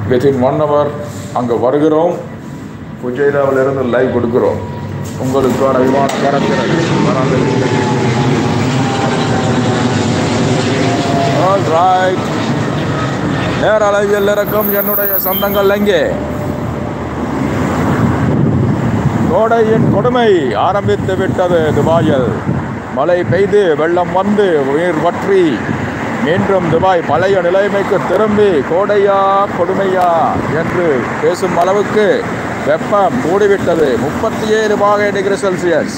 Within one hour அங்கே வருகிறோம் புஜைதாவிலிருந்து live கொடுக்கிறோம் உங்களுக்கான விமானம் பறக்கிறது பறந்து ரைட் நேர அளவில் இறக்கும் என்னுடைய சொந்தங்கள் எங்கே கோடையின் கொடுமை ஆரம்பித்து விட்டது துபாயில் மழை பெய்து வெள்ளம் வந்து உயிர் வற்றி மீண்டும் துபாய் பழைய நிலைமைக்கு திரும்பி கோடையா கொடுமையா என்று பேசும் அளவுக்கு வெப்பம் கூடிவிட்டது முப்பத்தி ஏழு பாகை டிகிரி செல்சியஸ்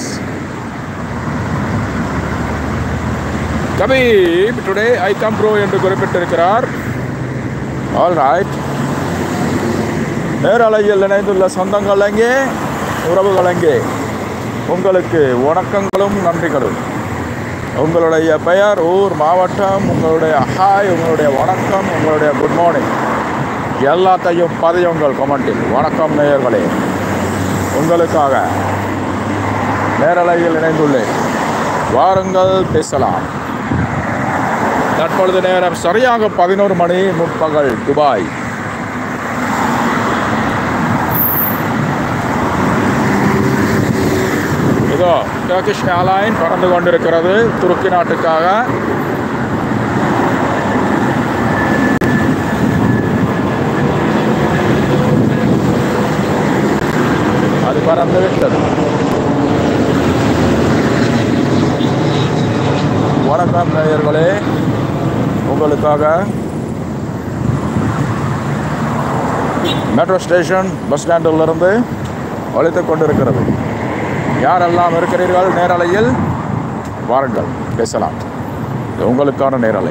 கபீப் டுடே ஐ கம் ப்ரோ என்று குறிப்பிட்டிருக்கிறார் ஆல் ரைட் நேரலையில் இணைந்துள்ள சொந்தங்கள் எங்கே உறவுகள் எங்கே உங்களுக்கு வணக்கங்களும் நன்றிகளும் உங்களுடைய பெயர் ஊர் மாவட்டம் உங்களுடைய ஹாய் உங்களுடைய வணக்கம் உங்களுடைய குட் மார்னிங் எல்லாத்தையும் பதியுங்கள் கமெண்டில் வணக்கம் நேயர்களே உங்களுக்காக நேரலையில் இணைந்துள்ளேன் வாருங்கள் பேசலாம் தற்பொழுது நேரம் சரியாக பதினோரு மணி முற்பகல் துபாய் இதோ டர்கிஷ் ஏர்லைன் பறந்து கொண்டிருக்கிறது துருக்கி நாட்டுக்காக அது பறந்து விட்டது வணக்கம் நேயர்களே உங்களுக்காக மெட்ரோ ஸ்டேஷன் பஸ் ஸ்டாண்டிலிருந்து அழைத்துக் கொண்டிருக்கிறது யாரெல்லாம் இருக்கிறீர்கள் நேரலையில் வாருங்கள் பேசலாம் இது உங்களுக்கான நேரலை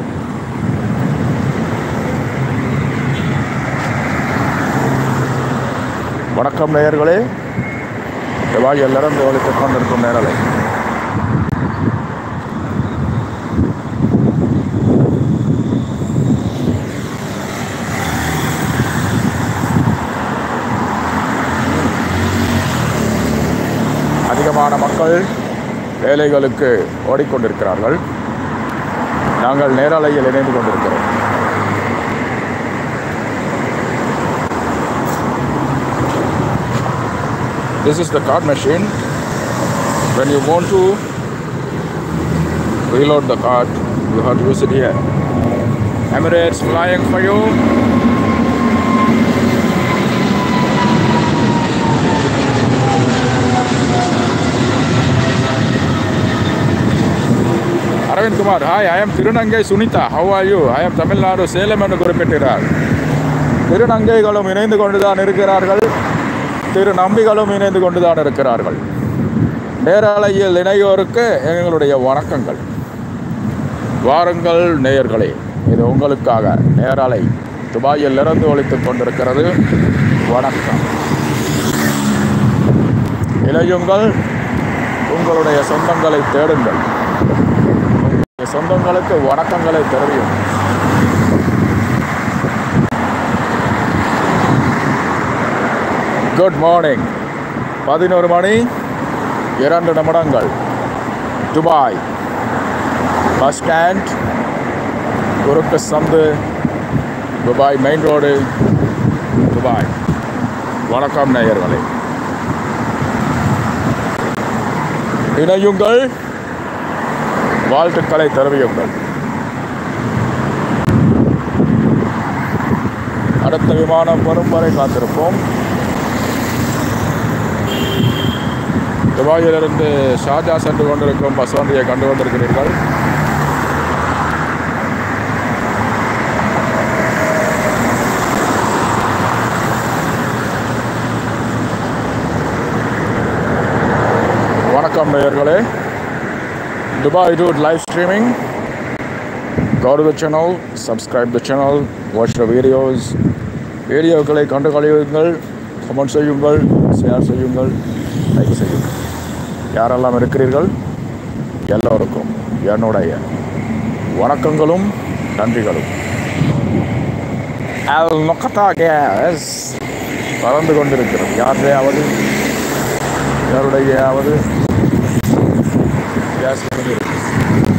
வணக்கம் நேயர்களே செவ்வாயிலிருந்து ஒழித்துக் கொண்டிருக்கும் நேரலை அதிகமான மக்கள் வேலைகளுக்கு ஓடிக்கொண்டிருக்கிறார்கள் நாங்கள் நேரலையில் இணைந்து கொண்டிருக்கிறோம் This is the card machine. When you want to reload the card, you have to use it here. Emirates flying for you. Aravind Kumar hi I am திருநங்கை Sunitha how are you I am Tamil Nadu Salem என்று குறிப்பிட்டார் திருநங்கைகளும் இணைந்து கொண்டுதான் இருக்கிறார்கள் திரு நம்பிகளும் இணைந்து கொண்டுதான் இருக்கிறார்கள் நேரலையில் இணையோருக்கு எங்களுடைய வணக்கங்கள் வாருங்கள் நேயர்களே இது உங்களுக்காக நேரலை துபாயில் இருந்து ஒழித்துக் கொண்டிருக்கிறது வணக்கம் இளையுங்கள் உங்களுடைய சொந்தங்களை தேடுங்கள் உங்களுடைய சொந்தங்களுக்கு வணக்கங்களை தெரியும் குட் மார்னிங் பதினோரு மணி இரண்டு நிமிடங்கள் துபாய் பஸ் ஸ்டாண்ட் குறுக்கு சந்து துபாய் மெயின் ரோடு துபாய் வணக்கம் நேயர்களே இணையுங்கள் வாழ்த்துக்களை தெரிவியுங்கள் அடுத்த விமானம் வரும் வரை காத்திருப்போம் துபாயிலிருந்து ஷாஜா சென்று கொண்டிருக்கும் பஸ் வண்டியை கண்டு கொண்டிருக்கிறீர்கள் வணக்கம் நேயர்களே Dubai dude live streaming go to the channel subscribe the channel watch the videos வீடியோக்களை கண்டு கழியுங்கள் கமெண்ட் செய்யுங்கள் ஷேர் செய்யுங்கள் லைக் செய்யுங்கள் யாரெல்லாம் இருக்கிறீர்கள் எல்லோருக்கும் என்னுடைய வணக்கங்களும் நன்றிகளும் அல் நொக்கத்தா கேஸ் பறந்து கொண்டிருக்கிறது யாருடையாவது யாருடையாவது கேஸ்